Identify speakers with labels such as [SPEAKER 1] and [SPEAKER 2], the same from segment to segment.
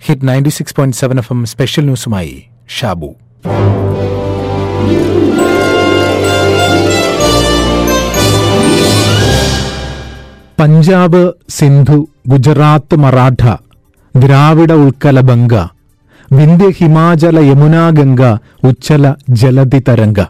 [SPEAKER 1] hit ninety six point seven F M special ന്യൂസുമായി ഷാബു പഞ്ചാബ് സിന്ധു ഗുജറാത്ത് മറാഠ ദ്രാവിഡ ഉൾക്കല ബംഗ വിന്ധ്യ ഹിമാചല യമുനാ ഗംഗ ഉച്ചല ജലധി തരംഗ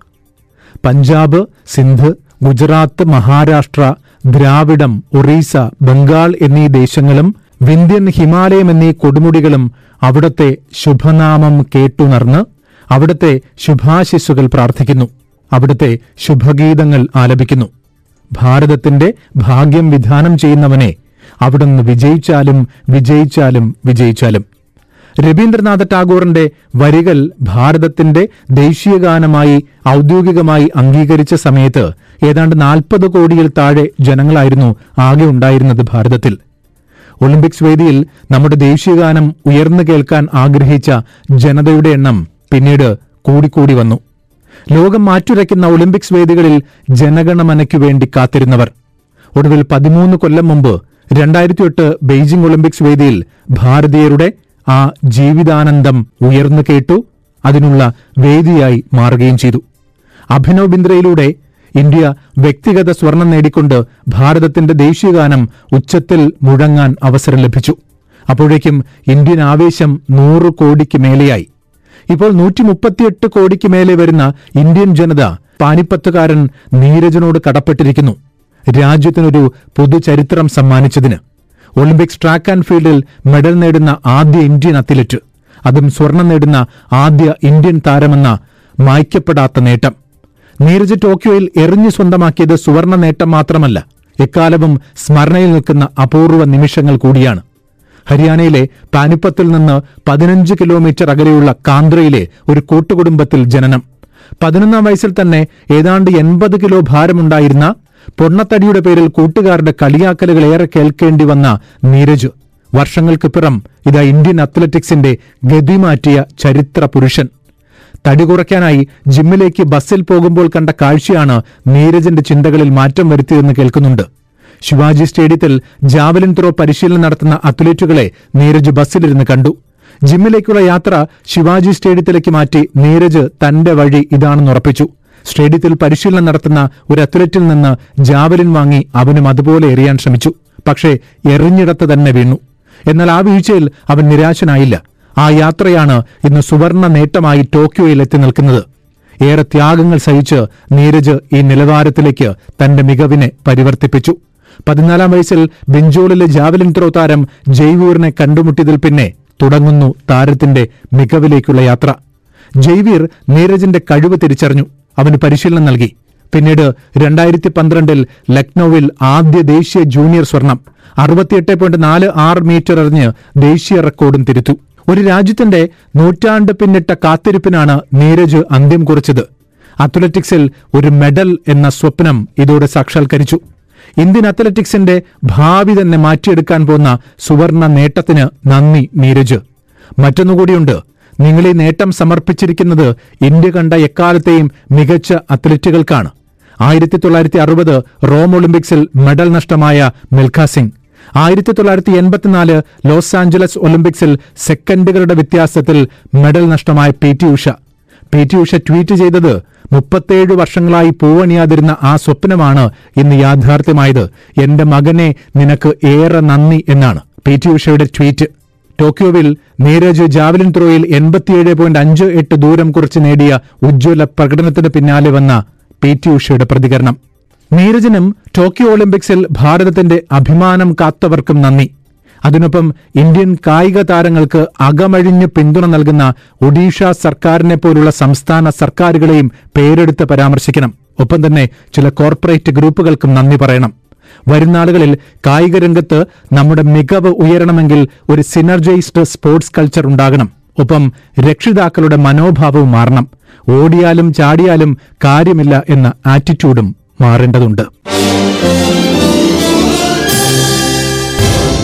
[SPEAKER 1] പഞ്ചാബ് സിന്ധ് ഗുജറാത്ത് മഹാരാഷ്ട്ര ദ്രാവിഡം ഒറീസ ബംഗാൾ എന്നീ ദേശങ്ങളും വിന്ധ്യൻ ഹിമാലയം എന്നീ കൊടുമുടികളും അവിടത്തെ ശുഭനാമം കേട്ടുണർന്ന് അവിടത്തെ ശുഭാശിസ്സുകൾ പ്രാർത്ഥിക്കുന്നു അവിടത്തെ ശുഭഗീതങ്ങൾ ആലപിക്കുന്നു ഭാരതത്തിന്റെ ഭാഗ്യം വിധാനം ചെയ്യുന്നവനെ അവിടുന്ന് വിജയിച്ചാലും വിജയിച്ചാലും വിജയിച്ചാലും രവീന്ദ്രനാഥ ടാഗോറിന്റെ വരികൾ ഭാരതത്തിന്റെ ദേശീയഗാനമായി ഔദ്യോഗികമായി അംഗീകരിച്ച സമയത്ത് ഏതാണ്ട് നാൽപ്പത് കോടിയിൽ താഴെ ജനങ്ങളായിരുന്നു ആകെ ഉണ്ടായിരുന്നത് ഭാരതത്തിൽ ഒളിമ്പിക്സ് വേദിയിൽ നമ്മുടെ ദേശീയഗാനം ഉയർന്നു കേൾക്കാൻ ആഗ്രഹിച്ച ജനതയുടെ എണ്ണം പിന്നീട് കൂടിക്കൂടി വന്നു ലോകം മാറ്റുരയ്ക്കുന്ന ഒളിമ്പിക്സ് വേദികളിൽ ജനഗണമനയ്ക്കു വേണ്ടി കാത്തിരുന്നവർ ഒടുവിൽ പതിമൂന്ന് കൊല്ലം മുമ്പ് രണ്ടായിരത്തി എട്ട് ബെയ്ജിംഗ് ഒളിമ്പിക്സ് വേദിയിൽ ഭാരതീയരുടെ ആ ജീവിതാനന്ദം ഉയർന്നു കേട്ടു അതിനുള്ള വേദിയായി മാറുകയും ചെയ്തു അഭിനവ് ബിന്ദ്രയിലൂടെ ഇന്ത്യ വ്യക്തിഗത സ്വർണം നേടിക്കൊണ്ട് ഭാരതത്തിന്റെ ദേശീയഗാനം ഉച്ചത്തിൽ മുഴങ്ങാൻ അവസരം ലഭിച്ചു അപ്പോഴേക്കും ഇന്ത്യൻ ആവേശം നൂറ് കോടിക്ക് മേലെയായി ഇപ്പോൾ നൂറ്റി മുപ്പത്തിയെട്ട് കോടിക്ക് മേലെ വരുന്ന ഇന്ത്യൻ ജനത പാനിപ്പത്തുകാരൻ നീരജിനോട് കടപ്പെട്ടിരിക്കുന്നു രാജ്യത്തിനൊരു പുതുചരിത്രം സമ്മാനിച്ചതിന് ഒളിമ്പിക്സ് ട്രാക്ക് ആൻഡ് ഫീൽഡിൽ മെഡൽ നേടുന്ന ആദ്യ ഇന്ത്യൻ അത്ലറ്റ് അതും സ്വർണം നേടുന്ന ആദ്യ ഇന്ത്യൻ താരമെന്ന മായ്ക്കപ്പെടാത്ത നേട്ടം നീരജ് ടോക്കിയോയിൽ എറിഞ്ഞു സ്വന്തമാക്കിയത് സുവർണ നേട്ടം മാത്രമല്ല എക്കാലവും സ്മരണയിൽ നിൽക്കുന്ന അപൂർവ നിമിഷങ്ങൾ കൂടിയാണ് ഹരിയാനയിലെ പാനിപ്പത്തിൽ നിന്ന് പതിനഞ്ച് കിലോമീറ്റർ അകലെയുള്ള കാന്ദ്രയിലെ ഒരു കൂട്ടുകുടുംബത്തിൽ ജനനം പതിനൊന്നാം വയസ്സിൽ തന്നെ ഏതാണ്ട് എൺപത് കിലോ ഭാരമുണ്ടായിരുന്ന പൊണ്ണത്തടിയുടെ പേരിൽ കൂട്ടുകാരുടെ കളിയാക്കലുകൾ ഏറെ കേൾക്കേണ്ടി വന്ന നീരജ് വർഷങ്ങൾക്കിപ്പുറം ഇതാ ഇന്ത്യൻ അത്ലറ്റിക്സിന്റെ ഗതി മാറ്റിയ ചരിത്ര പുരുഷൻ തടി കുറയ്ക്കാനായി ജിമ്മിലേക്ക് ബസ്സിൽ പോകുമ്പോൾ കണ്ട കാഴ്ചയാണ് നീരജിന്റെ ചിന്തകളിൽ മാറ്റം വരുത്തിയതെന്ന് കേൾക്കുന്നുണ്ട് ശിവാജി സ്റ്റേഡിയത്തിൽ ജാവലിൻ ത്രോ പരിശീലനം നടത്തുന്ന അത്ലറ്റുകളെ നീരജ് ബസ്സിലിരുന്ന് കണ്ടു ജിമ്മിലേക്കുള്ള യാത്ര ശിവാജി സ്റ്റേഡിയത്തിലേക്ക് മാറ്റി നീരജ് തന്റെ വഴി ഇതാണെന്ന് ഉറപ്പിച്ചു സ്റ്റേഡിയത്തിൽ പരിശീലനം നടത്തുന്ന ഒരു അത്ലറ്റിൽ നിന്ന് ജാവലിൻ വാങ്ങി അവനും അതുപോലെ എറിയാൻ ശ്രമിച്ചു പക്ഷേ എറിഞ്ഞിടത്ത് തന്നെ വീണു എന്നാൽ ആ വീഴ്ചയിൽ അവൻ നിരാശനായില്ല ആ യാത്രയാണ് ഇന്ന് സുവർണ നേട്ടമായി ടോക്കിയോയിൽ എത്തി നിൽക്കുന്നത് ഏറെ ത്യാഗങ്ങൾ സഹിച്ച് നീരജ് ഈ നിലവാരത്തിലേക്ക് തന്റെ മികവിനെ പരിവർത്തിപ്പിച്ചു പതിനാലാം വയസ്സിൽ ബെഞ്ചോളിലെ ജാവലിൻ ത്രോ താരം ജയ്വീറിനെ കണ്ടുമുട്ടിയതിൽ പിന്നെ തുടങ്ങുന്നു താരത്തിന്റെ മികവിലേക്കുള്ള യാത്ര ജയ്വീർ നീരജിന്റെ കഴിവ് തിരിച്ചറിഞ്ഞു അവന് പരിശീലനം നൽകി പിന്നീട് രണ്ടായിരത്തി പന്ത്രണ്ടിൽ ലക്നൌവിൽ ആദ്യ ദേശീയ ജൂനിയർ സ്വർണം അറുപത്തിയെട്ട് പോയിന്റ് നാല് ആറ് മീറ്റർ എറിഞ്ഞ് ദേശീയ റെക്കോർഡും തിരുത്തു ഒരു രാജ്യത്തിന്റെ നൂറ്റാണ്ട് പിന്നിട്ട കാത്തിരിപ്പിനാണ് നീരജ് അന്ത്യം കുറിച്ചത് അത്ലറ്റിക്സിൽ ഒരു മെഡൽ എന്ന സ്വപ്നം ഇതോടെ സാക്ഷാത്കരിച്ചു ഇന്ത്യൻ അത്ലറ്റിക്സിന്റെ ഭാവി തന്നെ മാറ്റിയെടുക്കാൻ പോകുന്ന സുവർണ നേട്ടത്തിന് നന്ദി നീരജ് മറ്റൊന്നുകൂടിയുണ്ട് നിങ്ങൾ ഈ നേട്ടം സമർപ്പിച്ചിരിക്കുന്നത് ഇന്ത്യ കണ്ട എക്കാലത്തെയും മികച്ച അത്ലറ്റുകൾക്കാണ് ആയിരത്തി തൊള്ളായിരത്തി അറുപത് റോം ഒളിമ്പിക്സിൽ മെഡൽ നഷ്ടമായ മിൽഖ സിംഗ് ആയിരത്തി തൊള്ളായിരത്തി എൺപത്തിനാല് ലോസ് ആഞ്ചലസ് ഒളിമ്പിക്സിൽ സെക്കൻഡുകളുടെ വ്യത്യാസത്തിൽ മെഡൽ നഷ്ടമായ P T Usha P T Usha tweet ചെയ്തത് മുപ്പത്തേഴ് വർഷങ്ങളായി പൂവണിയാതിരുന്ന ആ സ്വപ്നമാണ് ഇന്ന് യാഥാർത്ഥ്യമായത് എന്റെ മകനെ നിനക്ക് ഏറെ നന്ദി എന്നാണ് പി ടി ഉഷയുടെ ട്വീറ്റ് ടോക്കിയോവിൽ നീരജ് ജാവലിൻ ത്രോയിൽ എൺപത്തിയേഴ് പോയിന്റ് അഞ്ച് എട്ട് ദൂരം കുറിച്ച് നേടിയ ഉജ്ജ്വല പ്രകടനത്തിന് പിന്നാലെ വന്ന പി ടി ഉഷയുടെ പ്രതികരണം നീരജിനും ടോക്കിയോ ഒളിമ്പിക്സിൽ ഭാരതത്തിന്റെ അഭിമാനം കാത്തവർക്കും നന്ദി അതിനൊപ്പം ഇന്ത്യൻ കായിക താരങ്ങൾക്ക് അകമഴിഞ്ഞ് പിന്തുണ നൽകുന്ന ഒഡീഷ സർക്കാരിനെ പോലുള്ള സംസ്ഥാന സർക്കാരുകളെയും പേരെടുത്ത് പരാമർശിക്കണം ഒപ്പം തന്നെ ചില കോർപ്പറേറ്റ് ഗ്രൂപ്പുകൾക്കും നന്ദി പറയണം വരുന്നാളുകളിൽ കായിക രംഗത്ത് നമ്മുടെ മികവ് ഉയരണമെങ്കിൽ ഒരു സിനർജൈസ്ഡ് സ്പോർട്സ് കൾച്ചർ ഉണ്ടാകണം ഒപ്പം രക്ഷിതാക്കളുടെ മനോഭാവവും മാറണം ഓടിയാലും ചാടിയാലും കാര്യമില്ല എന്ന ആറ്റിറ്റ്യൂഡും മാറേണ്ടതുണ്ട്